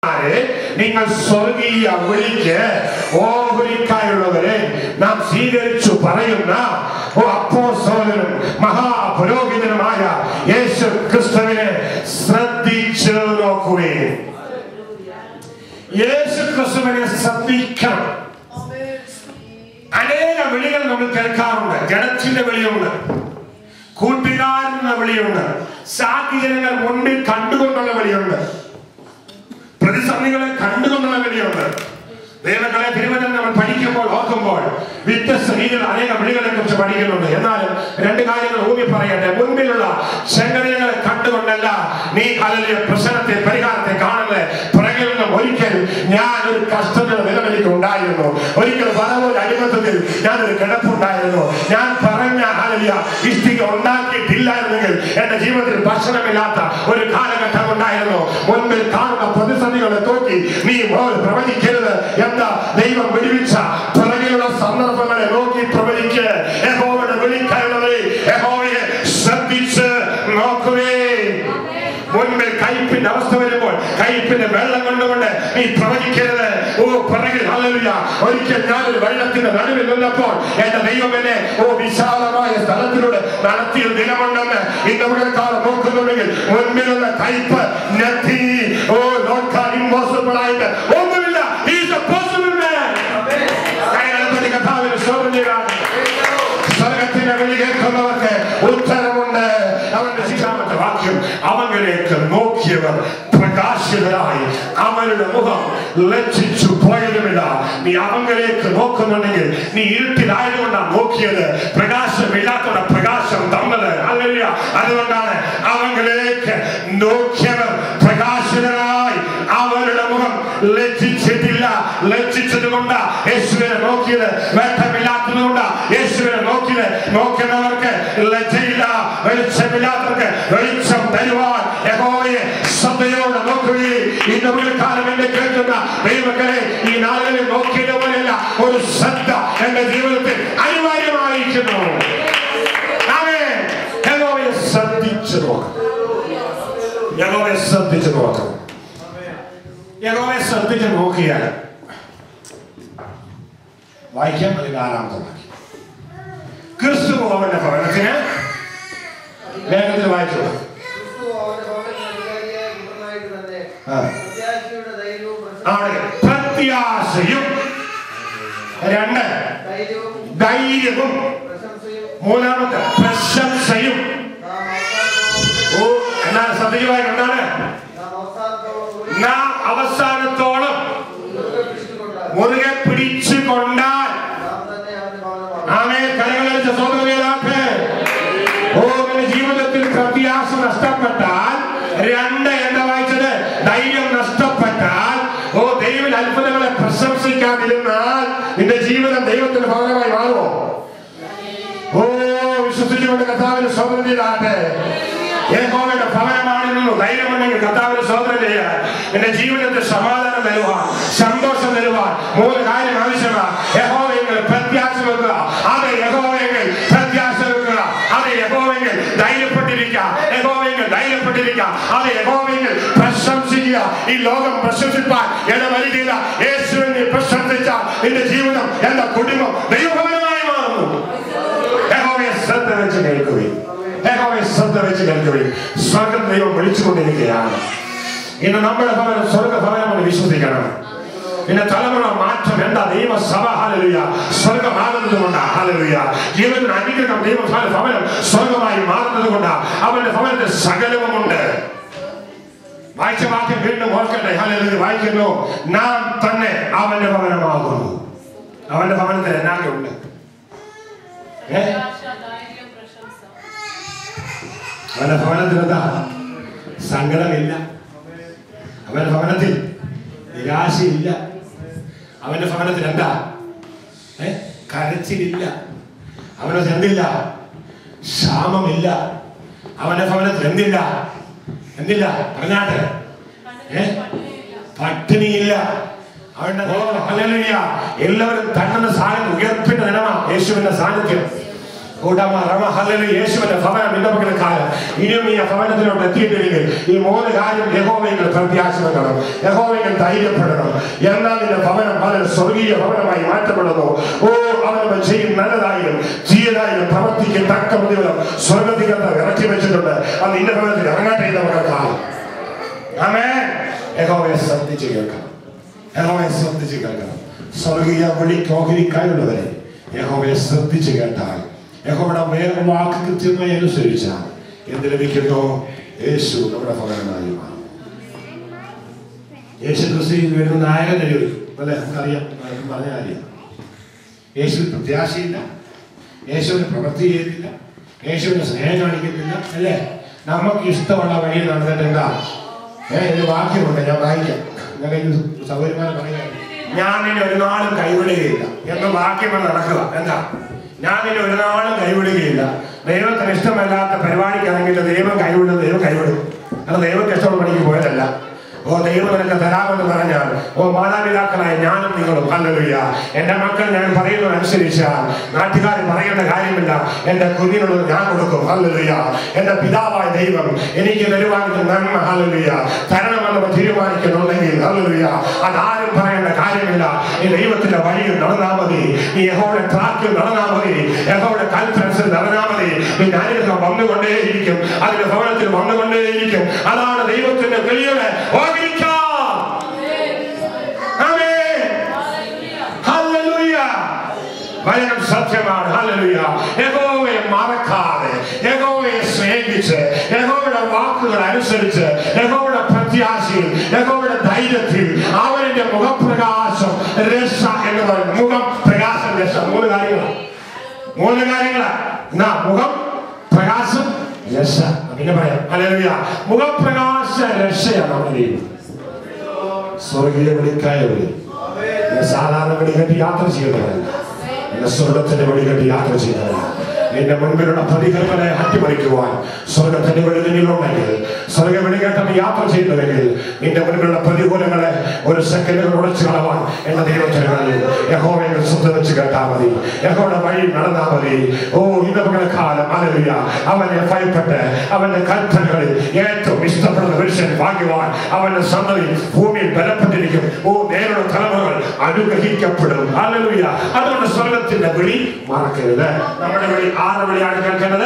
ആരെ നിങ്ങൾ സ്വർഗീയ വിളിക്ക് ഓഹരിക്കായുള്ളവരെ നാം സ്വീകരിച്ചു പറയുന്ന ഓ അപ്പോസ്തലനും മഹാപുരോഹിതനുമായ യേശു ക്രിസ്തുവിനെ ശ്രദ്ധിച്ചു നോക്കുകയും യേശു ക്രിസ്തുവിനെ ശ്രദ്ധിക്കണം അനേക വിളികൾ നമ്മൾ കേൾക്കാറുണ്ട് ജനത്തിന്റെ വിളിയുണ്ട് കൂട്ടുകാരെന്ന വിളിയുണ്ട് സാഹചര്യങ്ങൾ മുന്നിൽ കണ്ടുകൊണ്ടുള്ള വിളിയുണ്ട് പ്രതിസന്ധികളെ കണ്ടുകൊണ്ടുള്ള വിളിയുണ്ട് ദൈവങ്ങളെ തിരുവനന്തപുരം നമ്മൾ പഠിക്കുമ്പോൾ ഓർക്കുമ്പോൾ വ്യത്യസ്ത രീതിയിൽ അനേക വിളികളെ കുറിച്ച് പഠിക്കുന്നുണ്ട് എന്നാലും രണ്ട് കാര്യങ്ങൾ ഊന്നി പറയട്ടെ മുൻപിലുള്ള ചെങ്കടലുകളെ കണ്ടുകൊണ്ടല്ല നീ അതിലെ പ്രശ്നത്തെ പരിഹാരത്തെ കാണുന്നത് പുറകിൽ നിന്നും ഒരിക്കൽ ഞാൻ ഒരു കഷ്ടതയുടെ നിലം എനിക്ക് ഉണ്ടായിരുന്നു ഒരിക്കൽ വരവൊരു അടിമത്തത്തിൽ ഞാൻ ഒരു കിടപ്പുണ്ടായിരുന്നു ഞാൻ പറഞ്ഞ അലലിയ ഇഷ്ടിക ഉണ്ടാക്കിയിട്ടില്ലായിരുന്നെങ്കിൽ എന്റെ ജീവിതത്തിൽ ഭക്ഷണമില്ലാത്ത ഒരു കാലഘട്ടം ഉണ്ടായിരുന്നു മുൻപിൽ കാണുന്ന പ്രതിസന്ധികളെ നോക്കി നീ മോൾ പ്രവചിക്കരുത് എന്താ ദൈവം വിടുവിച്ച പുറകിലുള്ള സന്ദർഭങ്ങളെ നോക്കി പ്രവചിക്ക് യഹോവയുടെ വിളിക്കാനുള്ളവരെ യഹോവയെ ശ്രദ്ധിച്ച് നോക്കുവേ മുൻപിൽ കയ്പിന്റെ അവസ്ഥ വരുമ്പോൾ കയ്പിന്റെ വെള്ളം കൊണ്ടുകൊണ്ട് നീ പ്രവചിക്കരുത് ഓ പിറകിൽ ഹല്ലേലൂയ ഒരിക്കൽ ഞാൻ ഒരു വെള്ളത്തിന്റെ നടുവിൽ നിന്നപ്പോൾ എന്റെ ദൈവം എന്നെ ഓ വിശാലമായ സ്ഥലത്തിലൂടെ നടത്തിയ ദിനമുണ്ടെന്ന് ഇന്ന് കാലം നോക്കുന്നുണ്ടെങ്കിൽ മുൻപിലുള്ള കയ്പ് നത്തി ഓ നോക്കാൻ ഇമ്പോസിബിൾ ആയിട്ട് ഒന്നുമില്ല ഈസ് എ പോസിബിൾ മാൻ കൈകളെ കഥാവിന് സ്തോത്രം ചെയ്യാൻ സ്വർഗത്തിന്റെ വിളി കേൾക്കുന്നവർക്ക് ഉത്തരമുണ്ട് അവന്റെ ശിക്ഷാമത്തെ വാക്യം അവങ്ങളിലേക്ക് നോക്കിയവർ പ്രകാശിതരായി അവരുടെ മുഖം ലജ്ജിച്ചു പോയതുമില്ല നീ അവങ്ങളിലേക്ക് നോക്കുന്നുണ്ടെങ്കിൽ നീ ഇരുട്ടിലായതുകൊണ്ടാണ് നോക്കിയത് പ്രകാശമില്ലാത്തവരുടെ പ്രകാശം തന്നത് അല്ലല്ല അതുകൊണ്ടാണ് അവങ്ങളിലേക്ക് നോക്കിയവർ പ്രകാശിതരായി അവരുടെ മുഖം ലജ്ജിച്ചിട്ടില്ല ലജ്ജിച്ചത് കൊണ്ട് യേശുവിനെ നോക്കിയത് വെട്ടമില്ലാത്തത് കൊണ്ട് യേശുവിനെ നോക്കിയത് നോക്കുന്നവർക്ക് ലജ്ജയില്ല വെളിച്ചമില്ലാത്തവർക്ക് വെളിച്ചം തരുവാൻ യഹോവയെ ശ്രദ്ധയോടെ നോക്കുകയും ഇന്ന് വിളിക്കാലം എന്നെ കേൾക്കുന്ന ദൈവങ്ങളെ ഈ നാളുകളിൽ നോക്കിയത് പോലെയല്ല ഒരു ശ്രദ്ധ എന്റെ ജീവിതത്തിൽ അനിവാര്യമായിരിക്കുന്നു ആമേൻ. യഹോവയെ ശ്രദ്ധിച്ചു നോക്കണം യഹോവയെ ശ്രദ്ധിച്ചു നോക്കണം യഹോവയെ ശ്രദ്ധിച്ച് നോക്കിയാൽ വായിക്കാൻ അതിന്റെ ആറാമത്തെ വാക്യം ക്രിസ്തു അവന്റെ ഭവനത്തിന് വേഗത്തിൽ വായിച്ചു ക്രിസ്തു അവന്റെ ഭവനത്തിൽ അധികാരിയായ പുത്രനായിട്ട് തന്നെ ആ. പ്രത്യാശയുടെ ധൈര്യവും ആണ് പ്രത്യാശയും രണ്ട് ധൈര്യവും ധൈര്യവും പ്രശംസയും മൂന്നാമത്തെ പ്രശംസയും നാം അവസാനത്തോളം ഓ എന്നാൽ ശ്രദ്ധിക്കുവാൻ എന്താണ് നാം അവസാനത്തോളം കൂടി നാം അവസാനത്തോളം മുറുകെ പിടിച്ചുകൊണ്ടാൽ മുറുകെ പിടിച്ചുകൊണ്ടാൽ നാം തന്നെ അവന്റെ ഭവനമാണ് ആമേ കരകളടിച്ച സോദരനാഥ് ഓ നിന്റെ ജീവിതത്തിൽ പ്രത്യാശ നഷ്ടപ്പെട്ടാൽ രണ്ട് എന്താ വായിച്ചത് ധൈര്യം നഷ്ടപ്പെട്ടാൽ ഓ ദൈവം അത്ഭുതങ്ങളെ പ്രശംസിക്കാതിരുന്നാൽ നിന്റെ ജീവിതം ദൈവത്തിന്റെ ഭവനമായി മാറുമോ ഓ വിശ്വസിച്ചുകൊണ്ട് കർത്താവിന് സ്വതന്ത്രം ചെയ്താട്ടെ യഹോവയുടെ ഭവനമാണെന്നു ധൈര്യമുണ്ടെങ്കിൽ കർത്താവിന് സ്വതന്ത്രം ചെയ്യാൻ നിന്റെ ജീവിതത്തിൽ സമാധാനം തരുവാൻ സന്തോഷം തരുവാൻ മൂന്ന് കാര്യം ആവശ്യമാണ് യഹോവയെങ്കിൽ പ്രത്യാശ വെക്കുക അത് യഹോവയെങ്കിൽ പ്രത്യാശ വെക്കുക അത് യഹോവയെങ്കിൽ ധൈര്യപ്പെട്ടിരിക്കുക യഹോവയെങ്കിൽ ധൈര്യപ്പെട്ടിരിക്കുക അത് യഹോവയെങ്കിൽ പ്രശംസിക്കുക ഈ ലോകം പ്രശംസിപ്പാൻ ഇടവരുകയില്ല യേശുവിനെ പ്രശംസിച്ച നിന്റെ ജീവിതം എന്റെ കുടുംബം ദൈവഭവനമായി മാറുന്നു യഹോവയെ ശ്രദ്ധ വെച്ച് കേൾക്കുകയും യഹോവയെ ശ്രദ്ധ വെച്ച് കേൾക്കുകയും സ്വർഗം ദൈവം വിളിച്ചുകൊണ്ടിരിക്കുകയാണ് ഇന്ന് നമ്മുടെ ഭവനം സ്വർഗ ഭവനമെന്ന് വിശ്വസിക്കണം പിന്നെ തലമുറ മാറ്റം എന്താ ദൈവസഭ ഹാലലുയ സ്വർഗമാകുന്നത് കൊണ്ടാ ഹാലലുയ ജീവിതത്തിന് അനുഗ്രഹം ദൈവസഭ ഭവനം സ്വർഗമായി മാറുന്നത് കൊണ്ടാ അവന്റെ ഭവനത്തിൽ സകലവുമുണ്ട് വായിച്ച വാക്യം വീണ്ടും ഓർക്കട്ടെ ഹാലലുയ വായിക്കുന്നു നാം തന്നെ അവന്റെ ഭവനമാകുന്നു അവന്റെ ഭവനത്തിൽ എന്നാകെ ഉണ്ട് ഏ ധൈര്യം പ്രശംസ അവന്റെ ഭവനത്തിൽ എന്താ സങ്കടമില്ല അവന്റെ ഭവനത്തിൽ നിരാശയില്ല അവന്റെ ഭവനത്തിൽ എന്താ ഏ കരച്ചിലില്ല അവനത് എന്തില്ല ക്ഷാമമില്ല അവന്റെ ഭവനത്തിൽ എന്തില്ല എന്തില്ല പറഞ്ഞാട്ടെ ഏ പട്ടിണിയില്ല അവന്റെ ഓ, ഹല്ലേലൂയ. എല്ലാവരും തങ്ങളുടെ സാന്നിധ്യം ഉയർപ്പിന്റെ ദിനമാണ് യേശുവിന്റെ സാന്നിധ്യം കൂട്ടമ്മ റമ ഹല്ലേലൂയ യേശുവിന്റെ ഭവനം ഇന്ന പകൽ കാലം ഇനിയും ഈ ഭവനത്തിലോട്ട് എത്തിയിട്ടില്ലെങ്കിൽ ഈ മൂന്ന് കാര്യം യഹോവയെങ്കിൽ പ്രത്യാശ വെക്കണം യഹോവയെങ്കിൽ ധൈര്യപ്പെടണം എന്നാൽ നിന്റെ ഭവനം വളരെ സ്വർഗീയ ഭവനമായി മാറ്റപ്പെടുന്നു ഓ അവനവൻ ചെയ്യും നല്ലതായാലും തീയതായാലും പ്രവർത്തിക്കും തക്ക പ്രതിഫലം സ്വർഗത്തികത്ത് ഇറക്കി വെച്ചിട്ടുണ്ട് അത് നിന്റെ ഭവനത്തിൽ ഇറങ്ങട്ടെ ഇന്ന പകൽ കാലം ആമേ യഹോവയെ ശ്രദ്ധിച്ച് കേൾക്കണം യഹോവയെ ശ്രദ്ധിച്ച് കേൾക്കണം സ്വർഗീയ വിളി കോഹരിക്കായുള്ളവരെ യഹോവയെ ശ്രദ്ധിച്ച് കേട്ടാൽ യഹോവയുടെ വേഗം വാക്ക് കൃത്യമായി അനുസരിച്ചാൽ എന്ത് ലഭിക്കുന്നു യേശു നമ്മുടെ ഭവനമായി മാറും യേശു ക്രിസ്തുവിൽ വരുന്ന നായകനെ ചോദിക്കും അല്ലേ നമുക്കറിയാം നമുക്ക് പറഞ്ഞ കാര്യം യേശുവിൽ പ്രത്യാശയില്ല യേശുവിന് പ്രവൃത്തി ചെയ്യുന്നില്ല യേശുവിന് സ്നേഹം കാണിക്കുന്നില്ല അല്ലേ നമുക്ക് ഇഷ്ടമുള്ള വഴി നടന്നിട്ട് എന്താ ഏ ഒരു വാക്യമുണ്ട് ഞാൻ വായിക്കാം ഞാൻ സൗകര്യമായി പറയാം ഞാൻ നിന്നെ ഒരു നാളും കൈവിടുകയില്ല എന്ന വാക്യം നടക്കുക എന്താ ഞാൻ നിന്നെ ഒരു നാളും കൈവിടുകയില്ല ദൈവത്തിന് ഇഷ്ടമല്ലാത്ത പരിപാടിക്കാണെങ്കിൽ ദൈവം കൈവിടും ദൈവം കൈവിടും അത് ദൈവത്തിന് ഇഷ്ടമുള്ള പണിക്ക് പോയതല്ല ഓ ദൈവം നിനക്ക് തരാമെന്ന് പറഞ്ഞാൽ ഓ മാതാപിതാക്കളായ ഞാനും നിങ്ങളും അല്ലല്ല എന്റെ മക്കൾ ഞാൻ പറയുന്നത് അനുസരിച്ചാൽ നാട്ടുകാർ പറയുന്ന കാര്യമില്ല എന്റെ കുഞ്ഞിനുള്ളത് ഞാൻ കൊടുക്കും അല്ലല്ല എന്റെ പിതാവായ ദൈവം എനിക്ക് തരുവാനുള്ള നന്മ അല്ലല്ല തരണമെന്ന് തീരുമാനിക്കുന്നുണ്ടെങ്കിൽ അല്ലല്ല അതാരും പറയേണ്ട കാര്യമില്ല ഈ ദൈവത്തിന്റെ വഴിയിൽ നടന്നാൽ മതി ഈ യഹോയുടെ ട്രാക്കിൽ നടന്നാൽ മതി യഹോയുടെ കൽപ്പനസിൽ നടന്നാൽ മതി പിന്നെ അനുഗ്രഹം വന്നുകൊണ്ടേയിരിക്കും അതിന്റെ ഭവനത്തിൽ വന്നുകൊണ്ടേയിരിക്കും അതാണ് ദൈവത്തിന്റെ വെളിയുടെ ഓർമ്മിക്കാം ആമേൻ. ഹല്ലേലൂയ. വചനം സത്യമാണ് ഹല്ലേലൂയ യഹോവയെ മറക്കാതെ യഹോവയെ സ്നേഹിച്ച് യഹോവയുടെ വാക്കുകൾ അനുസരിച്ച് യഹോവയുടെ പ്രത്യാശയിൽ യഹോവയുടെ ധൈര്യത്തിൽ അവന്റെ മുഖപ്രകാശം രക്ഷ എന്ന് പറയുന്നത് മുഖം പ്രകാശം രക്ഷ മൂന്ന് കാര്യങ്ങളാണ് മൂന്ന് കാര്യങ്ങളാണ് എന്നാ മുഖം പ്രകാശം രക്ഷ പിന്നെ പറയാം ഹല്ലേലൂയ മുഖപ്രകാശ രക്ഷയാണ് നമ്മുടെ ദൈവം സ്വർഗീയ വിളിക്കായ വിളി ഇത് സാധാരണ വിളി കെട്ടി യാത്ര ചെയ്യുന്നവരല്ല എന്റെ സ്വർഗത്തിന്റെ വിളി കെട്ടി യാത്ര ചെയ്യുന്നവരല്ല നിന്റെ മുൻപിലുള്ള പ്രതികരണങ്ങളെ അട്ടിമറിക്കുവാൻ സ്വർഗത്തിന്റെ വിളി നിന്നിലുണ്ടെങ്കിൽ സ്വർഗ വിളി കേട്ടപ്പോൾ യാത്ര ചെയ്യുന്നുവെങ്കിൽ നിന്റെ മുൻപിലുള്ള പ്രതികൂലങ്ങളെ ഒരു സെക്കൻഡുകൾ ഉടച്ചു കളവാൻ എന്റെ ദൈവത്തിന് കഴിയും യഹോവയെ ശ്രദ്ധ വെച്ച് കേട്ടാൽ മതി യഹോയുടെ വഴി നടന്നാൽ മതി ഓ ഇന്ന് പകല കാലം അലറിയ അവനെ ഭയപ്പെട്ട് അവന്റെ കൽപ്പനകളിൽ ഏറ്റവും ഇഷ്ടപ്പെടുന്ന പുരുഷൻ ഭാഗ്യവാൻ അവന്റെ സന്തതി ഭൂമിയിൽ ബലപ്പെട്ടിരിക്കും ഓ നേരുടെ തലമുറകൾ അനുഗ്രഹിക്കപ്പെടും അലലുയ അതുകൊണ്ട് സ്വർഗത്തിന്റെ വിളി മറക്കരുത് നമ്മുടെ വിളി ആരുടെ വിളിയാണ് കേൾക്കേണ്ടത്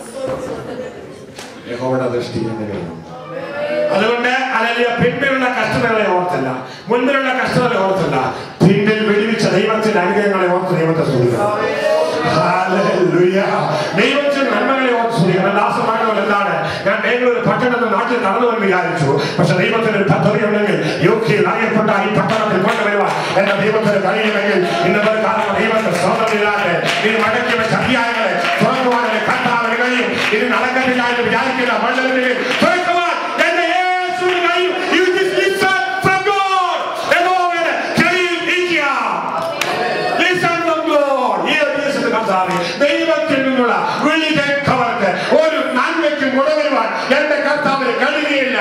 യഹോവയുടെ ദൃഷ്ടി എങ്ങനെയാണ് അതുകൊണ്ട് അലലിയ പിന്നിലുള്ള കഷ്ടതകളെ ഓർത്തല്ല മുൻപിലുള്ള കഷ്ടതകളെ ഓർത്തല്ല പിന്നിൽ വെടിവിച്ച ദൈവത്തിന്റെ അനുഗ്രഹങ്ങളെ ഓർത്ത് ദൈവത്തെ സ്തുതിക്കണം ഹല്ലേലൂയ. ദൈവത്തിന്റെ നന്മകളെ ഓർത്ത് സ്തുതിക്കണം ദാസമാനവൻ എന്താണ് ഞാൻ ബാംഗ്ലൂർ പട്ടണത്തിൽ നാട്ടിൽ കടന്നുവെന്ന് വിചാരിച്ചു പക്ഷെ ദൈവത്തിന് ഒരു പദ്ധതി ഉണ്ടെങ്കിൽ യു കെയിൽ അറിയപ്പെട്ട ഈ പട്ടണത്തിൽ കൊണ്ടുവരുവാൻ എന്റെ ദൈവത്തിന് കഴിയുമെങ്കിൽ ഇന്നത്തെ കാലം ദൈവത്തെ സ്വന്തമില്ലാതെ ഇത് മടക്കി വെച്ച അധ്യായങ്ങളെ തുറക്കുവാൻ എന്റെ കർത്താവിന് കഴിയും ഇത് നടക്കത്തില്ല എന്ന് വിചാരിക്കില്ല മണ്ഡലത്തിൽ തുറക്കുവാൻ എന്റെ യേശുവിന് കഴിയും You just listen from God. യഹോവയുടെ കയ്യിൽ ഇരിക്കുക. Listen from God. ഈ ദേശത്ത് കർത്താവേ, ദൈവത്തിൽ നിന്നുള്ള വിളി കേൾക്കവർക്ക് ഒരു നന്മയ്ക്ക് മുടവരുവാൻ എന്റെ കർത്താവിന് കഴിയുകയില്ല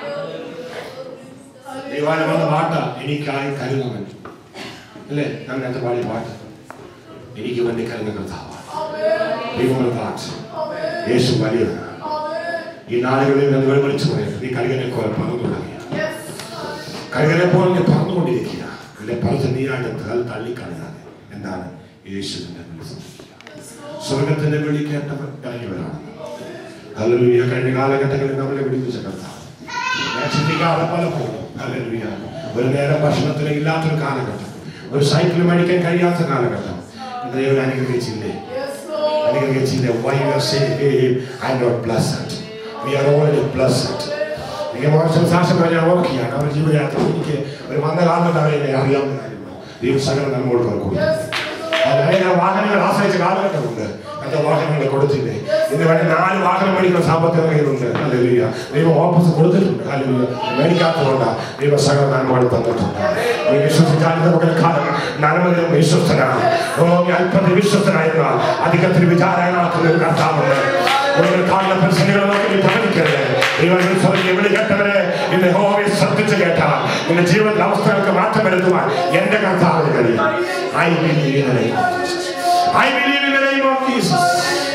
ദൈവാലയം വന്ന പാട്ട് എനിക്കായി കരുതവൻ അല്ലേ ഞാൻ നേരത്തെ പാടിയ പാട്ട് എനിക്ക് വേണ്ടി കരുന്ന കർത്താവാണ് ദൈവങ്ങളുടെ പാട്ട് യേശു വലിയവനാണ് ഈ നാളുകളിൽ നിങ്ങൾ വിളിച്ചു പറയുന്നത് നീ കരുകനെ പോലെ പറന്നു തുടങ്ങിയ കരുകനെ പോലെ നീ പറന്നുകൊണ്ടിരിക്കുക നിന്റെ പറത്ത് നീ അടുത്ത് തള്ളിക്കളയാതെ എന്താണ് യേശുവിന്റെ വിളി ശ്രദ്ധിക്കുക. സ്വർഗത്തിന്റെ വിളി കേട്ടവർ കഴിഞ്ഞവരാണ് ഹല്ലേലൂയ കഴിഞ്ഞ കാലഘട്ടങ്ങളിൽ നമ്മളെ വിളിപ്പിച്ച കർത്താവ് ഞാൻ ചിന്തിക്കാതെ പലപ്പോഴും ഹല്ലേലൂയ ഒരു നേരം ഭക്ഷണത്തിന് ഇല്ലാത്തൊരു കാലഘട്ടം ഒരു സൈക്കിൾ മേടിക്കാൻ കഴിയാത്ത കാലഘട്ടം ദൈവം അനുഗ്രഹിച്ചില്ലേ അനുഗ്രഹിച്ചില്ലേ why you are saying hey, I'm not blessed we are already blessed എനിക്ക് മോശം സാക്ഷ്യം ഞാൻ ഓർക്കുകയാണ് അവർ ജീവിതയാത്ര എനിക്ക് ഒരു വന്ന കാലത്ത് അവരെ അറിയാവുന്ന കാര്യമാണ് ദൈവം സകല നമ്മോട് കൊടുക്കും അതായത് വാഹനങ്ങൾ ആശ്രയിച്ച കാലഘട്ടമുണ്ട് എന്റെ വാഹനങ്ങൾ കൊടുത്തില്ലേ ഇന്ന് വേണ്ടി നാല് വാഹനം മേടിക്കുന്ന സാമ്പത്തിക കയ്യിലുണ്ട് അല്ലെ ദൈവം ഓഫീസ് കൊടുത്തിട്ടുണ്ട് അല്ലെങ്കിൽ മേടിക്കാത്തതുകൊണ്ട് ദൈവ സകല നന്മകൾ തന്നിട്ടുണ്ട് നീ വിശ്വസിച്ചാൽ നമുക്ക് കാലം നന്മയിലും വിശ്വസ്തനാണ് ഓ നീ അല്പത്തിൽ വിശ്വസ്തനായിരുന്നാൽ അധികത്തിൽ വിചാരങ്ങളാക്കുന്ന ഒരു കർത്താവുണ്ട് നിങ്ങൾ കാണുന്ന പ്രശ്നങ്ങൾ നോക്കി നീ പ്രകടിക്കരുത് ദൈവത്തിൽ സ്വർഗ്ഗീയ വിളി കേട്ടവരെ ഇന്ന് യഹോവയെ ശ്രദ്ധിച്ച് കേട്ടാൽ നിന്റെ ജീവിതത്തിലെ അവസ്ഥകൾക്ക് മാറ്റം വരുത്തുവാൻ എന്റെ കർത്താവിന് കഴിയും I believe in the name of Jesus I believe in the name of Jesus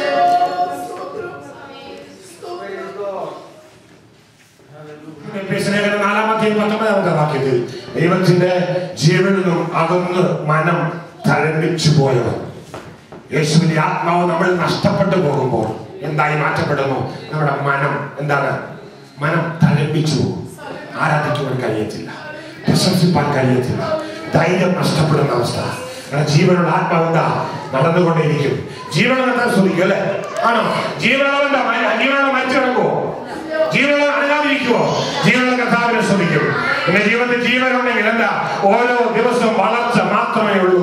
ലേഖനം നാലാമത്തെയും പത്തൊമ്പതാമത്തെ വാക്യത്തിൽ ദൈവത്തിന്റെ ജീവനിൽ നിന്നും അകന്ന് മനം തഴമ്പിച്ചു പോയവർ യേശുവിന്റെ ആത്മാവ് നമ്മൾ നഷ്ടപ്പെട്ടു പോകുമ്പോൾ എന്തായി മാറ്റപ്പെടുന്നു നമ്മുടെ മനം എന്താണ് മനം തഴമ്പിച്ചു പോകും ആരാധിക്കുവാൻ കഴിയത്തില്ല പ്രശംസിപ്പാൻ കഴിയത്തില്ല ധൈര്യം നഷ്ടപ്പെടുന്ന അവസ്ഥ നമ്മുടെ ജീവനുള്ള ആത്മാവ് എന്താ നടന്നുകൊണ്ടേയിരിക്കും ജീവനുള്ള ശ്രദ്ധിക്കും അല്ലേ ആണോ ജീവനുള്ളവന്റെ ജീവനുള്ള മരിച്ചു കിടക്കുമോ ജീവനുള്ള അനങ്ങാതിരിക്കുമോ ജീവനുള്ള കർത്താവിനെ ശ്രമിക്കും പിന്നെ ജീവിതത്തിൽ ജീവനുണ്ടെങ്കിൽ എന്താ ഓരോ ദിവസവും വളർച്ച മാത്രമേ ഉള്ളൂ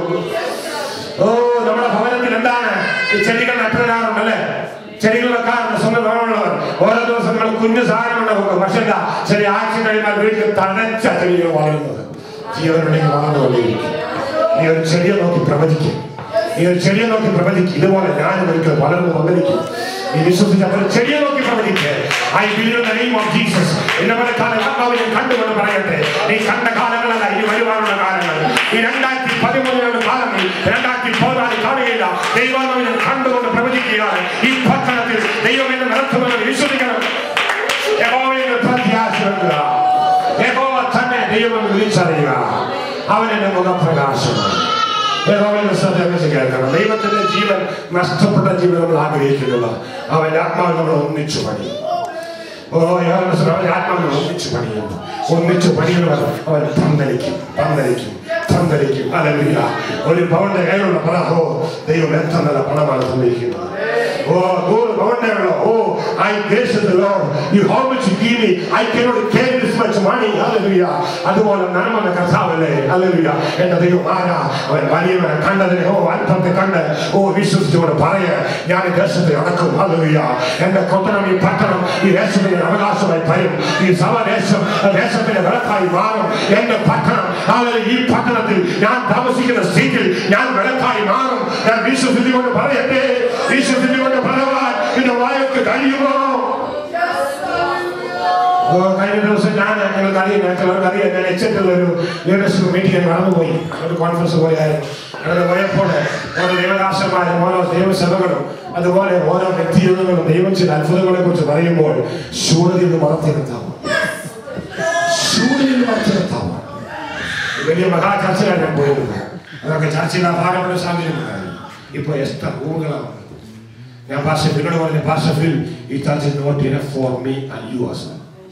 ഓ നമ്മുടെ ഭവനത്തിൽ എന്താണ് ഈ ചെടികൾ നട്ടുവരാറുണ്ട് അല്ലേ ചെടികൾ വെക്കാറുണ്ട് സ്വന്തം ഭവനമുള്ളവർ ഓരോ ദിവസം നമ്മൾ കുഞ്ഞു സാധനം ഉണ്ടാവും പക്ഷെ എന്താ ചില ആഴ്ച കഴിയുമ്പോൾ വീട്ടിൽ തഴച്ച ചെടികൾ വളരുന്നത് ജീവനുണ്ടെങ്കിൽ വളർന്നുകൊണ്ടേയിരിക്കും നീ ഒരു ചെടിയെ നോക്കി പ്രവചിക്കും നീ ഒരു ചെടിയെ നോക്കി പ്രവചിക്കും ഇതുപോലെ ഞാനും ഒരിക്കൽ വളർന്നു വന്നിരിക്കും നീ വിശ്വസിച്ചപ്പോൾ ചെടിയെ നോക്കി പ്രവചിക്ക് I believe the name of Jesus എന്നെ പോലെ കാലം ആത്മാവിനെ കണ്ടുകൊണ്ട് പറയട്ടെ നീ കണ്ട കാലങ്ങളല്ല ഇനി വരുവാനുള്ള കാലങ്ങൾ ഈ രണ്ടായിരത്തി പതിമൂന്നിലുള്ള കാലങ്ങൾ രണ്ടായിരത്തി പതിനാല് കാണുകയില്ല ദൈവാത്മാവിനെ കണ്ടുകൊണ്ട് പ്രവചിക്കുകയാണ് ഈ പട്ടണത്തിൽ ദൈവം എന്നെ നടത്തുമെന്ന് വിശ്വസിക്കണം യഹോവയിൽ പ്രത്യാശ വെക്കുക യഹോവ തന്നെ ദൈവം വിളിച്ചറിയുക അവനെന്റെ മുഖപ്രകാശമാണ് യഹോവയുടെ ശ്രദ്ധ കേൾക്കണം ദൈവത്തിന്റെ ജീവൻ നഷ്ടപ്പെട്ട ജീവൻ നമ്മൾ ആഗ്രഹിക്കുന്നില്ല അവന്റെ ആത്മാവ് നമ്മൾ ഒന്നിച്ചു പണിയും ഓ യോഹന്നാൻ അവന്റെ ആത്മാവിനെ ഒന്നിച്ചു പണിയുന്നു ഒന്നിച്ചു പണിയുന്നവർ അവൻ പന്തലിക്കും പന്തലിക്കും പന്തലിക്കും അലവില്ല ഒരു പവന്റെ കയ്യിലുള്ള പണ ഓ ദൈവം എത്ര നല്ല പണമാണ് തന്നിരിക്കുന്നത് ഓ നൂറ് പവന്റെ ഉള്ള oh I grace lord you how much give me I cannot carry this much money hallelujah അതുപോലെ നന്മ കർത്താവല്ലേ ഹല്ലേലൂയ എന്റെ ദൈവം ആരാ അവൻ വലിയവനെ കണ്ടതിനെ ഓ അല്പത്തെ കണ്ട് ഓ വിശ്വസിച്ചുകൊണ്ട് പറയ ഞാൻ ഈ ദേശത്തെ അടക്കും ഹല്ലേലൂയ എന്റെ കൊത്തനം ഈ പട്ടണം ഈ ദേശത്തിന്റെ അവകാശമായി തരും ഈ സഭ ദേശം ദേശത്തിന്റെ വിളക്കായി മാറും എന്റെ പട്ടണം ഹല്ലേലൂയ ഈ പട്ടണത്തിൽ ഞാൻ താമസിക്കുന്ന സീറ്റിൽ ഞാൻ വിളക്കായി മാറും ഞാൻ വിശ്വസിച്ചുകൊണ്ട് പറയട്ടെ വിശ്വസിച്ചുകൊണ്ട് പറയുവാൻ എന്റെ വായൊക്കെ കഴിയുമോ ഓ, കഴിഞ്ഞ ദിവസം ഞാൻ ഞങ്ങൾക്ക് അറിയാം ഞാൻ ചിലർക്ക് അറിയാം ഞാൻ എച്ചെറ്റുള്ള ഒരു ലീഡർഷിപ്പ് മീറ്റിംഗ് മറന്നുപോയി ഒരു കോൺഫറൻസ് പോലെയായിരുന്നു അങ്ങനെ പോയപ്പോൾ ഓരോ ദൈവദാസന്മാരും ഓരോ ദൈവസഭകളും അതുപോലെ ഓരോ വ്യക്തിയോഗങ്ങളും ദൈവം ചില അത്ഭുതങ്ങളെ കുറിച്ച് പറയുമ്പോൾ ശൂന്യതയിൽ നിന്ന് വളർത്തി നിർത്താമോ ശൂന്യതയിൽ നിന്ന് വളർത്തി നിർത്താമോ വലിയ മഹാ ചർച്ചയാണ് ഞാൻ പോയിരുന്നത് അതൊക്കെ ചർച്ചയിൽ ആ ഭാഗമുള്ള സാഹചര്യമുണ്ടായിരുന്നു ഇപ്പൊ എത്ര റൂമുകളാണ് ഞാൻ പാഷ ഫിലിനോട് പറഞ്ഞ പാഷ ഫിൽ ഈ ചർച്ച not enough for me and you as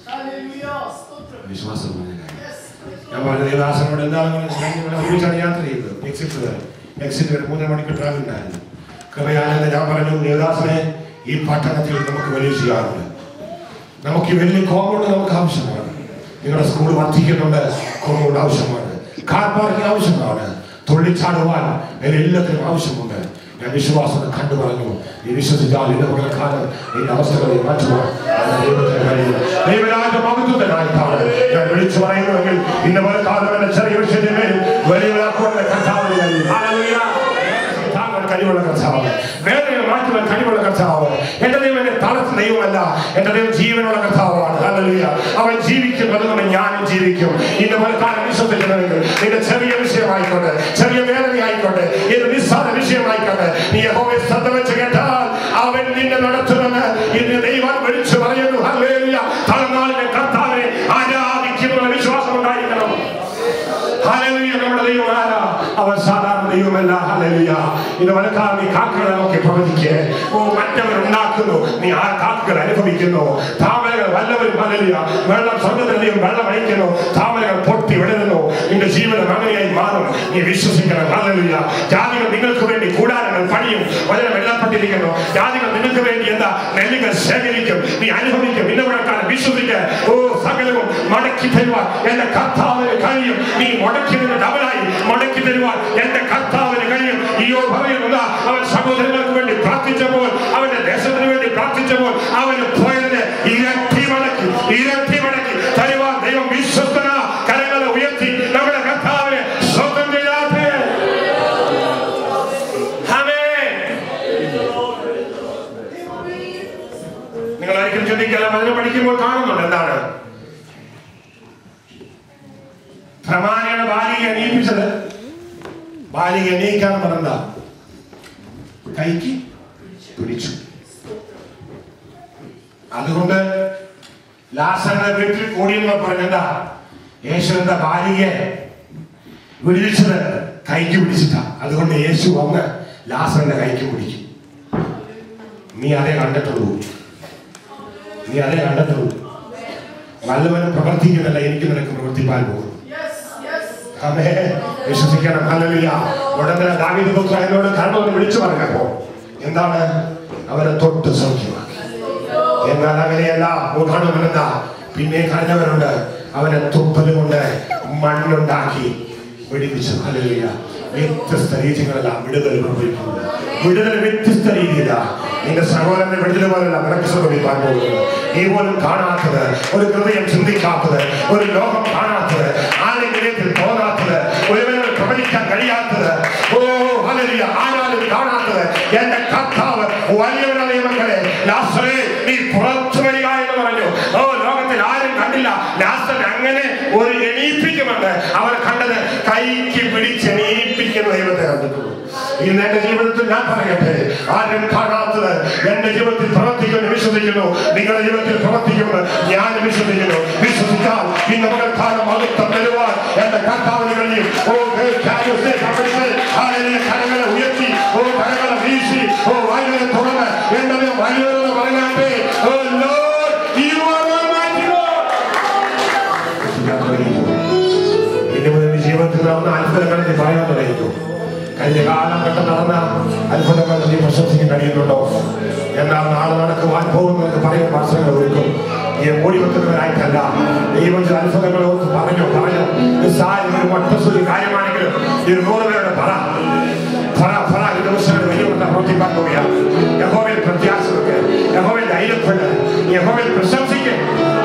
വിശ്വാസം പറഞ്ഞ കാര്യം. ഞാൻ പറഞ്ഞ ദേവദാസനോട് എന്താണ് ഞങ്ങൾ ഒരുമിച്ചാണ് യാത്ര ചെയ്തത് എക്സിറ്റ് വരെ എക്സിറ്റ് വരെ മൂന്നര മണിക്കൂർ ട്രാവൽ ഉണ്ടായിരുന്നു കൃപയാനന്ദ ഞാൻ പറഞ്ഞു ദേവദാസനെ ഈ പട്ടണത്തിൽ നമുക്ക് വലിയ ചെയ്യാറുണ്ട് നമുക്ക് ഈ വലിയ കോമ്പൗണ്ട് നമുക്ക് ആവശ്യമാണ് നിങ്ങളുടെ സ്കൂൾ വർദ്ധിക്കുന്നുണ്ട് കോമ്പൗണ്ട് ആവശ്യമാണ് കാർ പാർക്കിംഗ് ആവശ്യമാണ് തുള്ളിച്ചാടുവാൻ അതിന് എല്ലാത്തിനും ആവശ്യമുണ്ട് ഞാൻ വിശ്വാസം കണ്ടു പറഞ്ഞു നീ വിശ്വസിച്ചാൽ ഇന്ന് പകൽക്കാലം ഈ അവസ്ഥകളെ മാറ്റുവാൻ എന്റെ ദൈവത്തിന് കഴിയും ദൈവരാജ മഹത്വത്തിനായിട്ടാണ് ഞാൻ വിളിച്ചു പറയുന്നുവെങ്കിൽ ഇന്ന് പകൽക്കാലം എന്റെ ചെറിയ വിഷയത്തിന്മേൽ വലിയവരാക്കുവാൻ കർത്താവിന് കഴിയും ഹല്ലേലൂയ. താങ്കൾ കഴിവുള്ള കർത്താവ് വേദന മാറ്റുവാൻ കഴിവുള്ള കർത്താവ് എന്റെ ദൈവം എന്നെ തളർത്തുന്ന ദൈവമല്ല എന്റെ ദൈവം ജീവനുള്ള കർത്താവാണ് ഹല്ലേലൂയ അവൻ ജീവിക്കും അതുകൊണ്ട് ഞാനും ജീവിക്കും ഇന്ന് പലക്കാലം വിശ്വസിക്കണമെങ്കിൽ നിന്റെ ചെറിയ വിഷയമായിക്കോട്ടെ ചെറിയ വേദനയായിക്കോട്ടെ ഇത് നിസ്സാര വിഷയമായിക്കോട്ടെ നീ യഹോവയെ ശ്രദ്ധ വെച്ച് കേട്ടാൽ അവൻ നിന്നെ നടത്തുമെന്ന് ഇന്ന് ദൈവം വിളിച്ചു പറയുന്നു ഹല്ലേലൂയ തളർന്നാളിന്റെ കർത്താവിനെ ആരാധിക്കുന്നുള്ള വിശ്വാസം ഉണ്ടായിരിക്കണം ഹല്ലേലൂയ നമ്മുടെ ദൈവം ആരാ അവൻ സാധാരണ ദൈവമല്ല ഹല്ലേലൂയ ഇത് വലക്കാലം നീ കാക്കകളെ നോക്കി പ്രവചിക്കേ ഓ മറ്റവർ ഉണ്ടാക്കുന്നു നീ ആ കാക്കകൾ അനുഭവിക്കുന്നു താമരകൾ വല്ലവരും ഹല്ലേലൂയ വെള്ളം സ്വർഗത്തിലധികം വെള്ളം അയക്കുന്നു താമരകൾ പൊട്ടി വിടരുന്നു നിന്റെ ജീവിതം അങ്ങനെയായി മാറും നീ വിശ്വസിക്കണം ഹല്ലേലൂയ ജാതികൾ നിങ്ങൾക്ക് വേണ്ടി കൂടാരങ്ങൾ പണിയും വചനം എഴുതപ്പെട്ടിരിക്കുന്നു ജാതികൾ നിങ്ങൾക്ക് വേണ്ടി എന്താ നെല്ലുകൾ ശേഖരിക്കും നീ അനുഭവിക്കും ഇന്ന കാലം വിശ്വസിക്കുക ഓ സകലവും മടക്കി തരുവാൻ എന്റെ കർത്താവിന് കഴിയും നീ മുടക്കിയതിന് ഡബിളായി മടക്കി തരുവാൻ എന്റെ കർത്താവിന് കഴിയും ഈയോ പറയുന്നത് അവൻ സഹോദരങ്ങൾക്ക് വേണ്ടി പ്രാർത്ഥിച്ചപ്പോൾ അവന്റെ ദേശത്തിന് വേണ്ടി പ്രാർത്ഥിച്ചപ്പോൾ അവന് പോയത് ഇരട്ടി മടക്കി ഇരട്ടി മടക്കി തരുവാൻ ദൈവം വിശ്വസ്തന കരങ്ങളെ ഉയർത്തി നമ്മുടെ കർത്താവിനെ സ്വന്തം ചെയ്യാതെ ആമേൻ. നിങ്ങൾ ഒരിക്കലും ചിന്തിക്കല്ല അതിനെ പഠിക്കുമ്പോൾ കാണുന്നുണ്ട് എന്താണ് പ്രമാണിയുടെ ബാലിക എണീപ്പിച്ചത് ബാലിക എണീക്കാൻ പറഞ്ഞ കൈക്ക് പിടിച്ചു അതുകൊണ്ട് ലാസറിന്റെ വീട്ടിൽ കൂടിയെന്ന് പറഞ്ഞെന്താ യേശുവിന്റെ ഭാര്യയെ വിളിച്ചത് കൈക്ക് പിടിച്ചിട്ടാ അതുകൊണ്ട് യേശു വന്ന് ലാസറിന്റെ കൈക്ക് പിടിക്കും നീ അതേ കണ്ടിട്ടുള്ളൂ നീ അതേ കണ്ടിട്ടുള്ളൂ നല്ലവനും പ്രവർത്തിക്കുന്നില്ല എനിക്ക് നിനക്ക് പ്രവർത്തിപ്പാൻ പോകും അമേ വിശ്വസിക്കണം ഹല്ലേലൂയ ഉടനെ ദാവീദ് പുത്ര എന്നോട് കർമ്മം വിളിച്ചു പറഞ്ഞപ്പോ എന്താണ് അവരെ തൊട്ട് സൗഖ്യമാക്കി എന്നാൽ അങ്ങനെയല്ല മുഖണമെന്ന പിന്നെ കരഞ്ഞവരുണ്ട് അവനെ തുപ്പല് കൊണ്ട് മണ്ണുണ്ടാക്കി വെടിപ്പിച്ചു ഹല്ലേലൂയ വ്യത്യസ്ത രീതികളെല്ലാം വിടുതൽ പ്രവഹിക്കുന്നു വിടുതൽ വ്യത്യസ്ത രീതിയിലാണ് നിന്റെ സഹോദരന്റെ വിടുതൽ പോലല്ല നിനക്ക് സംഭവിക്കാൻ പോകുന്നത് നീ പോലും കാണാത്തത് ഒരു ഹൃദയം ചിന്തിക്കാത്തത് ഒരു ലോകം കാണാത്തത് ആരുടെ ഹൃദയത്തിൽ തോന്നാത്തത് ഒരുവനോട് പ്രവചിക്കാൻ കഴിയാത്തത് ഓ ഹല്ലേലൂയ ആരാലും കാണാത്തത് എന്റെ കർത്താവ് വലിയവരുടെ മക്കളെ ലാസറേ നീ പുറത്തു വരിക എന്ന് പറഞ്ഞു ഓ ലോകത്തിൽ ആരും കണ്ടില്ല ലാസൻ അങ്ങനെ ഒരു എണീപ്പിക്കുമെന്ന് അവർ കണ്ടത് കൈക്ക് പിടിച്ച് എണീപ്പിക്കുന്ന ദൈവത്തെ കണ്ടിട്ടുള്ളൂ ഇന്ന് എന്റെ ജീവിതത്തിൽ ഞാൻ പറയട്ടെ ആരും കാണാത്തത് എന്റെ ജീവിതത്തിൽ പ്രവർത്തിക്കുമെന്ന് വിശ്വസിക്കുന്നു നിങ്ങളുടെ ജീവിതത്തിൽ പ്രവർത്തിക്കുമെന്ന് ഞാൻ വിശ്വസിക്കുന്നു വിശ്വസിച്ചാൽ ഇന്ന് പകൽക്കാലം മഹത്വം തരുവാൻ എന്റെ കർത്താവിന് കഴിയും ഓ കരങ്ങളെ ഉയർത്തി ഓ കരങ്ങളെ വീശി ഓ വായുവിനെ തുറന്ന് എന്റെ വലിയവരെന്ന് പറഞ്ഞാട്ടെ ഓ Lord, you are almighty Lord. ഞാൻ തുടങ്ങിയിട്ടു. ഇനി മുതൽ ഈ ജീവിതത്തിൽ നടന്ന അത്ഭുതങ്ങൾ നീ പറയാൻ തുടങ്ങിയിട്ടു കഴിഞ്ഞ കാലഘട്ടം നടന്ന അത്ഭുതങ്ങൾ നീ പ്രശംസിക്കാൻ കഴിയുന്നുണ്ടോ എന്നാൽ നാളെ നടക്കുവാൻ പോകുന്നത് പറയും ഭാഷകൾ ഒരുക്കും ഈ മൂടി വെക്കുന്നവരായിട്ടല്ല ദൈവത്തിൽ അത്ഭുതങ്ങൾ ഓർത്ത് പറഞ്ഞു പറഞ്ഞു നിസ്സാരം ഒരു ഒറ്റസ്വരി കാര്യമാണെങ്കിലും ഈ ഒരു നൂറ് പേരുടെ പറ പറ പറ ഈ ദിവസങ്ങൾ വലിയ പ്രവർത്തിക്കാൻ പോവുകയാണ് യഹോവയിൽ പ്രത്യാശ വെക്ക് യഹോവയിൽ ധൈര്യപ്പെട്ട് യഹോവയിൽ പ്രശംസിക്കുക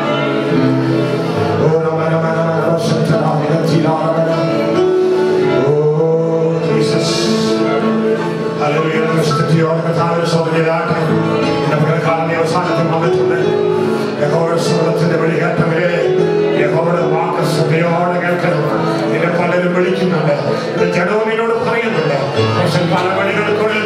Oh, no, no, no, no, no, no, shut up, no, no, no, no, no. Oh, Jesus. Hallelujah. സ്തുതിയോടെ കർത്താവിനെ സ്തോത്രിക്കട്ടെ. ഇന്ന് പകൽക്കാലം ഈ അവസാനത്തിൽ വന്നിട്ടുണ്ട്. യഹോവയുടെ സ്വരത്തിന്റെ വിളി കേട്ടവരെ, യഹോവയുടെ വാക്ക് ശ്രദ്ധയോടെ കേൾക്കണം. നിന്നെ പലരും വിളിക്കുന്നുണ്ട് ഇത് ജഡവും നിന്നോട് പറയുന്നുണ്ട് പക്ഷെ പല വഴികൾക്കുള്ളിൽ